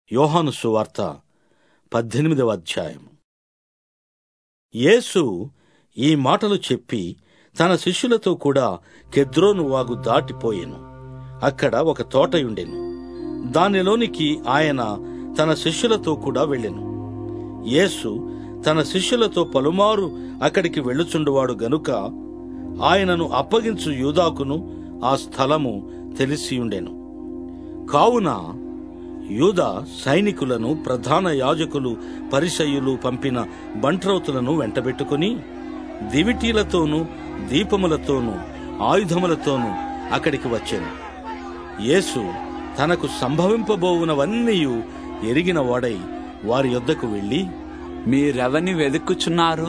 యోహాను సువార్త పద్దెనిమిదవ అధ్యాయం యేసు ఈ మాటలు చెప్పి తన శిష్యులతో కూడా కెద్రోను వాగు దాటిపోయెను అక్కడ ఒక తోటయుండెను దానిలోనికి ఆయన తన శిష్యులతో కూడా వెళ్ళెను యేసు తన శిష్యులతో పలుమారు అక్కడికి వెళ్ళుచుండువాడు గనుక ఆయనను అప్పగించు యూదాకును ఆ స్థలము తెలిసియుండెను కావున యూదా సైనికులను ప్రధాన యాజకులు పరిసయ్యులు పంపిన బంట్రౌతులను వెంటబెట్టుకుని దివిటీలతోనూ దీపములతోనూ ఆయుధములతోనూ అక్కడికి వచ్చాను యేసు తనకు సంభవింపబోవునవన్నీయు ఎరిగిన వాడై వారి యొద్దకు వెళ్ళి మీరెవని వెతుకుచున్నారు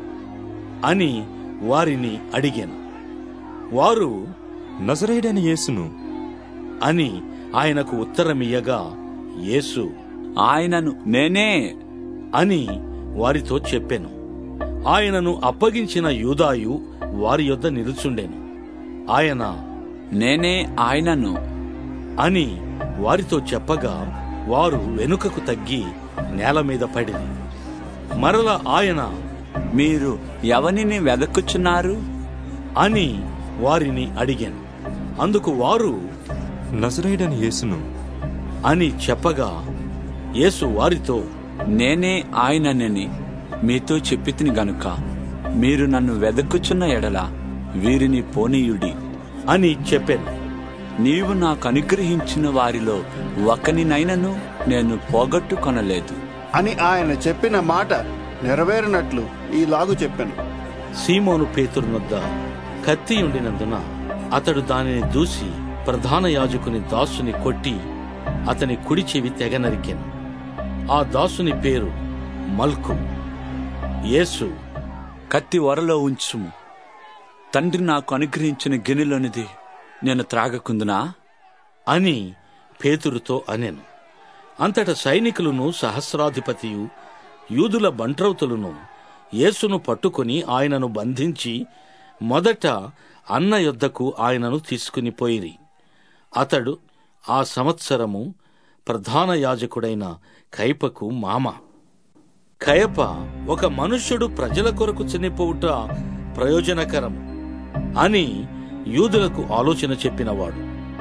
అని వారిని అడిగాను వారు నజరేడని యేసును అని ఆయనకు ఉత్తరమియ్యగా యేసు ఆయనను నేనే అని వారితో చెప్పెను ఆయనను అప్పగించిన యూదాయు వారి యొద్ద నిలుచుండెను ఆయన నేనే ఆయనను అని వారితో చెప్పగా వారు వెనుకకు తగ్గి నేల మీద పడింది మరల ఆయన మీరు ఎవనిని వెదకుచున్నారు అని వారిని అడిగాను అందుకు వారు నజరేడని యేసును అని చెప్పగా యేసు వారితో నేనే ఆయననని మీతో చెప్పితిని గనుక మీరు నన్ను వెదకుచున్న ఎడల వీరిని పోనీయుడి అని చెప్పాను నీవు నాకు అనుగ్రహించిన వారిలో ఒకనినైనను నేను పోగొట్టుకొనలేదు అని ఆయన చెప్పిన మాట నెరవేరినట్లు ఈలాగు చెప్పాను సీమోను పేతురునొద్ద కత్తి ఉండినందున అతడు దానిని దూసి ప్రధాన యాజకుని దాసుని కొట్టి అతని కుడి చెవి తెగ నరికెను ఆ దాసుని పేరు మల్కు యేసు కత్తి వరలో ఉంచుము తండ్రి నాకు అనుగ్రహించిన గిన్నెలోనిది నేను త్రాగకుందునా అని పేతురుతో అనెను అంతట సైనికులను సహస్రాధిపతియు యూదుల బంట్రౌతులను యేసును పట్టుకుని ఆయనను బంధించి మొదట అన్న యొద్దకు ఆయనను తీసుకుని పోయిరి అతడు ఆ సంవత్సరము ప్రధాన యాజకుడైన కైపకు మామ కయప ఒక మనుష్యుడు ప్రజల కొరకు చనిపోవుట ప్రయోజనకరం అని యూదులకు ఆలోచన చెప్పినవాడు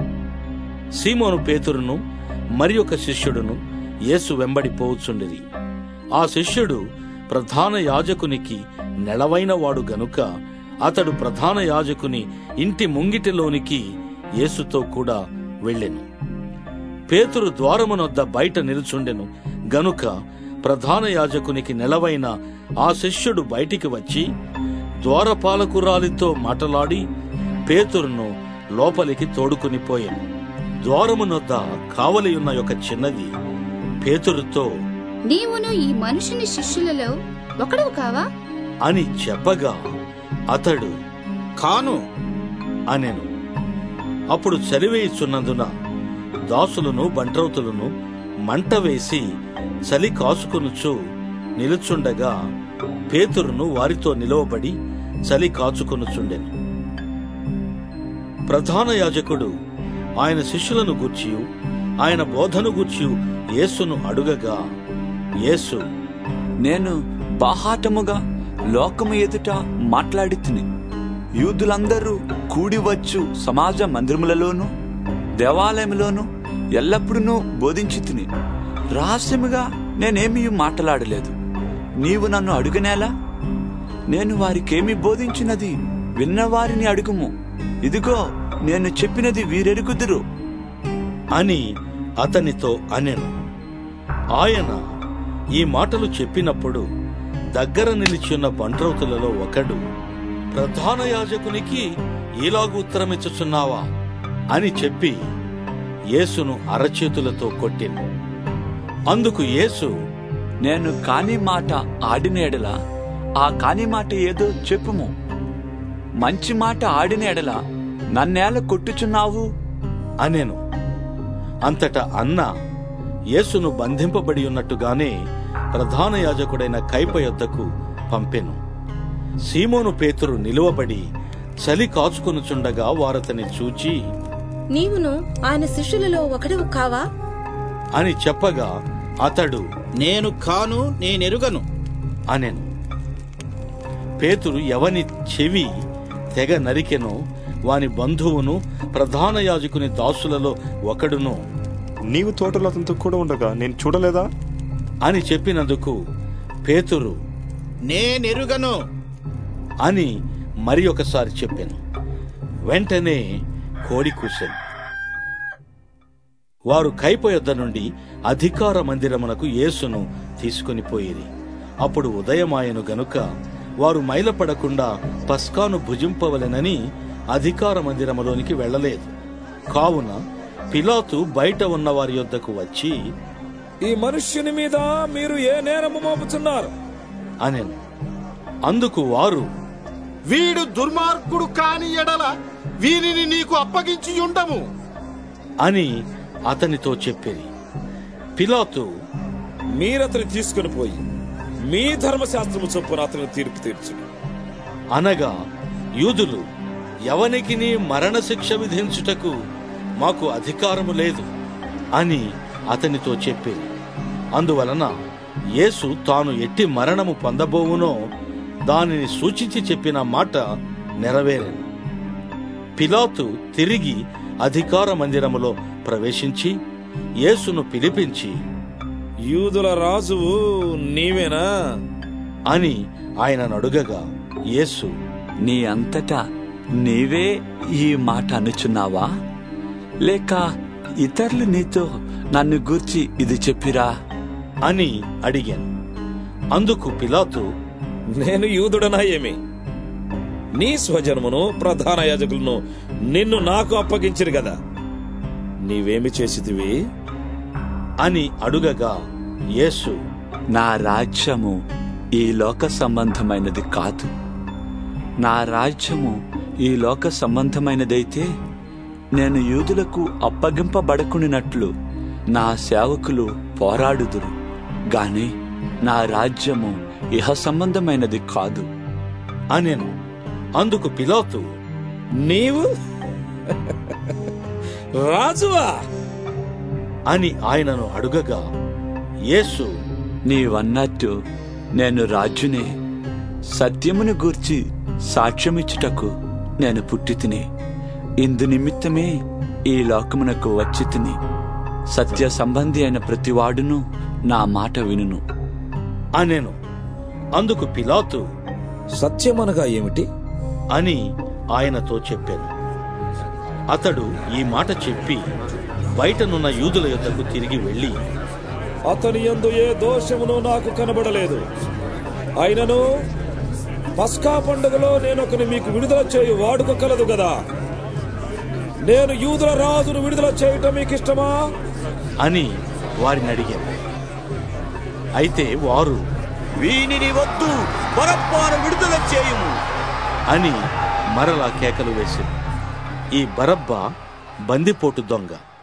సీమోను పేతురును మరి ఒక శిష్యుడును యేసు వెంబడి పోవుచుండిరి ఆ శిష్యుడు ప్రధాన యాజకునికి నెలవైన వాడు గనుక అతడు ప్రధాన యాజకుని ఇంటి ముంగిటిలోనికి యేసుతో కూడా వెళ్ళెను పేతురు ద్వారమునొద్ద బయట నిలుచుండెను గనుక ప్రధాన యాజకునికి నెలవైన ఆ శిష్యుడు బయటికి వచ్చి ద్వారపాలకురాలితో మాటలాడి పేతురును లోపలికి తోడుకుని పోయాను ద్వారమునొద్ద కావలియున్న ఒక చిన్నది పేతురుతో నీవును ఈ మనుషుని శిష్యులలో ఒకడు కావా అని చెప్పగా అతడు కాను అనెను అప్పుడు చలివేయుచున్నందున దాసులను బంట్రౌతులను మంట వేసి చలి కాచుకొనుచు నిలుచుండగా పేతురును వారితో నిలవబడి చలి కాచుకొనుచుండెను ప్రధాన యాజకుడు ఆయన శిష్యులను గూర్చియు ఆయన బోధను గూర్చియు యేసును అడుగగా యేసు నేను బాహాటముగా లోకము ఎదుట మాట్లాడి తిని యూదులందరూ కూడి వచ్చు సమాజ మందిరములలోను దేవాలయములోను ఎల్లప్పుడూ బోధించి తిని రహస్యముగా నేనేమీ మాట్లాడలేదు నీవు నన్ను అడుగనేలా నేను వారికేమి బోధించినది విన్నవారిని అడుగుము ఇదిగో నేను చెప్పినది వీరెరుగుదురు అని అతనితో అనెను ఆయన ఈ మాటలు చెప్పినప్పుడు దగ్గర నిలిచియున్న బంట్రౌతులలో ఒకడు ప్రధాన యాజకునికి ఈలాగు ఉత్తరమిచ్చుచున్నావా అని చెప్పి యేసును అరచేతులతో కొట్టెను అందుకు యేసు నేను కాని మాట ఆడిన ఎడల ఆ కాని మాట ఏదో చెప్పుము మంచి మాట ఆడిన ఎడల నన్నేల కొట్టుచున్నావు అనెను అంతటా అన్న యేసును బంధింపబడి ఉన్నట్టుగానే ప్రధాన యాజకుడైన కైప యొద్దకు పంపెను సీమోను పేతురు నిలువబడి చలి కాచుకొనుచుండగా వారతని చూచి నీవును ఆయన శిష్యులలో ఒకడు కావా అని చెప్పగా అతడు నేను కాను నేనెరుగను అనెను పేతురు ఎవని చెవి తెగ నరికెనో వాని బంధువును ప్రధాన యాజకుని దాసులలో ఒకడును నీవు తోటలో అతనితో కూడా ఉండగా నేను చూడలేదా అని చెప్పినందుకు పేతురు నేనెరుగను అని మరి ఒకసారి చెప్పాను వెంటనే కోడి కూసెను వారు కైప యొద్ద నుండి అధికార మందిరమునకు యేసును తీసుకొని పోయిరి అప్పుడు ఉదయమాయను గనుక వారు మైలపడకుండా పస్కాను భుజింపవలెనని అధికార మందిరములోనికి వెళ్ళలేదు కావున పిలాతు బయట ఉన్న వారి యొద్దకు వచ్చి ఈ మనుష్యుని మీద మీరు ఏ నేరము మోపుతున్నారు అనెను అందుకు వారు వీడు దుర్మార్గుడు కాని ఎడల వీరిని నీకు అప్పగించి ఉండము అని అతనితో చెప్పిరి పిలాతు మీరతని తీసుకుని పోయి మీ ధర్మశాస్త్రము చొప్పున అతని తీర్పు తీర్చుడు అనగా యూదులు ఎవనికి మరణశిక్ష విధించుటకు మాకు అధికారము లేదు అని అతనితో చెప్పేది అందువలన యేసు తాను ఎట్టి మరణము పొందబోవునో దానిని సూచించి చెప్పిన మాట నెరవేరెను పిలాతు తిరిగి అధికార మందిరములో ప్రవేశించి యేసును పిలిపించి యూదుల రాజువు నీవేనా అని ఆయనను అడుగగా యేసు నీ అంతటా నీవే ఈ మాట అనుచున్నావా లేక ఇతరులు నీతో నన్ను గూర్చి ఇది చెప్పిరా అని అడిగాను అందుకు పిలాతు నేను యూదుడనా ఏమి నీ స్వజనమును ప్రధాన యాజకులను నిన్ను నాకు అప్పగించిరు కదా నీవేమి చేసితివి అని అడుగగా యేసు నా రాజ్యము ఈ లోక సంబంధమైనది కాదు నా రాజ్యము ఈ లోక సంబంధమైనదైతే నేను యూదులకు అప్పగింపబడకునినట్లు నా సేవకులు పోరాడుదురు గాని నా రాజ్యము ఇహ సంబంధమైనది కాదు అనెను అందుకు పిలాతు నీవు రాజువా అని ఆయనను అడుగగా యేసు నీవన్నట్టు నేను రాజునే సత్యమును గూర్చి సాక్ష్యమిచ్చుటకు నేను పుట్టి తిని ఇందు నిమిత్తమే ఈ లోకమునకు వచ్చి తిని సత్య సంబంధి అయిన ప్రతివాడును నా మాట వినును అనెను అందుకు పిలాతు సత్యమనగా ఏమిటి అని ఆయనతో చెప్పాను అతడు ఈ మాట చెప్పి బయటనున్న యూదుల యొద్దకు తిరిగి వెళ్ళి అతని యందు ఏ దోషమును నాకు కనబడలేదు అయినను పస్కా పండుగలో నేను ఒకని మీకు విడుదల చేయు వాడుక కలదు కదా నేను యూదుల రాజును విడుదల చేయటం మీకు ఇష్టమా అని వారిని అడిగాను అయితే వారు వీనిని వద్దు బరప్పాను విడుదల చేయుము అని మరలా కేకలు వేసింది ఈ బరబ్బ బందిపోటు దొంగ